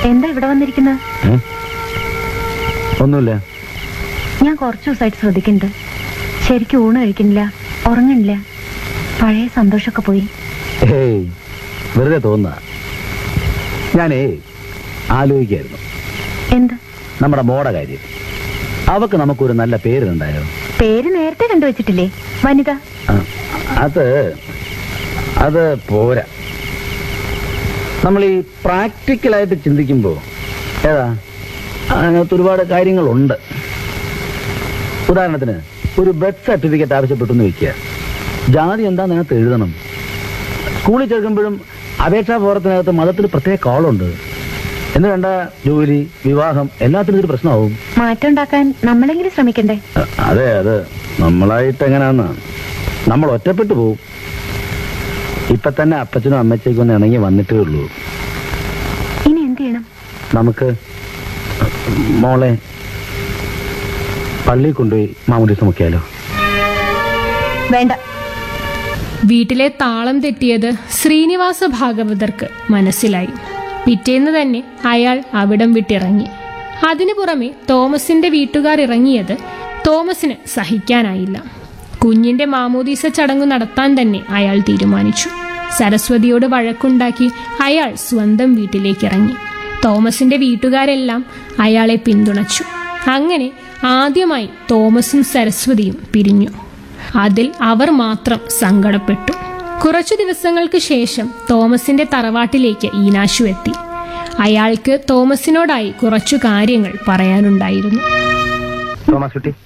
എന്താ ഇവിടെ വന്നിരിക്കുന്നത് ഏ? ഒന്നുമില്ല ഞാൻ കുറച്ചു ദിവസമായിട്ട് ശ്രദ്ധിക്കുന്നുണ്ട് ശരിക്കും ഊണ് കഴിക്കുന്നില്ല ഉറങ്ങണില്ല പഴയ സന്തോഷമൊക്കെ പോയി ഏയ് വെറുതെ തോന്നുക ഞാനേ ആലോചിക്കായിരുന്നു എന്ത് നമ്മുടെ മോടെ കാര്യം അവക്ക് നമുക്കൊരു നല്ല പേരുണ്ടായോ പേര് നേരത്തെ കണ്ടുവച്ചിട്ടില്ലേ വനിത ആ, അത് അത് പോരാ നമ്മൾ ഈ പ്രാക്ടിക്കലായിട്ട് ചിന്തിക്കുമ്പോൾ ഏതാ അതിനകത്ത് ഒരുപാട് കാര്യങ്ങളുണ്ട് ഉദാഹരണത്തിന് ഒരു ബർത്ത് സർട്ടിഫിക്കറ്റ് ആവശ്യപ്പെട്ടു എന്ന് വെക്കുക ജാതി എന്താന്ന് അതിനകത്ത് എഴുതണം സ്കൂളിൽ ചേർക്കുമ്പോഴും അപേക്ഷാ ഫോറത്തിനകത്ത് മതത്തിന് പ്രത്യേക കോളുണ്ട് എന്ന് വേണ്ട ജോലി വിവാഹം എല്ലാത്തിനും ഇതൊരു പ്രശ്നമാവും മാറ്റം ഉണ്ടാക്കാൻ നമ്മളെങ്കിലും ശ്രമിക്കണ്ടേ അ- അതെ അത് നമ്മളായിട്ട് എങ്ങനെയാന്ന് നമ്മൾ ഒറ്റപ്പെട്ടു പോവും ഇപ്പൊ തന്നെ അപ്പച്ചനും അമ്മച്ചേക്കും ഒന്ന് ഇണങ്ങി വന്നിട്ടേ ഉള്ളൂ ഇനി എന്ത് ചെയ്യണം നമുക്ക് മോളെ പള്ളിയിൽ കൊണ്ടുപോയി മാമുദീസം മുക്കിയാലോ വേണ്ട വീട്ടിലെ താളം തെറ്റിയത് ശ്രീനിവാസ ഭാഗവതർക്ക് മനസ്സിലായി പിറ്റേന്ന് തന്നെ അയാൾ അവിടം വിട്ടിറങ്ങി അതിനു പുറമെ തോമസിന്റെ വീട്ടുകാർ ഇറങ്ങിയത് തോമസിന് സഹിക്കാനായില്ല കുഞ്ഞിന്റെ മാമോദീസ ചടങ്ങ് നടത്താൻ തന്നെ അയാൾ തീരുമാനിച്ചു സരസ്വതിയോട് വഴക്കുണ്ടാക്കി അയാൾ സ്വന്തം വീട്ടിലേക്ക് ഇറങ്ങി തോമസിന്റെ വീട്ടുകാരെല്ലാം അയാളെ പിന്തുണച്ചു അങ്ങനെ ആദ്യമായി തോമസും സരസ്വതിയും പിരിഞ്ഞു അതിൽ അവർ മാത്രം സങ്കടപ്പെട്ടു കുറച്ചു ദിവസങ്ങൾക്ക് ശേഷം തോമസിന്റെ തറവാട്ടിലേക്ക് ഈനാശു എത്തി അയാൾക്ക് തോമസിനോടായി കുറച്ചു കാര്യങ്ങൾ പറയാനുണ്ടായിരുന്നു തോമസ് കുട്ടി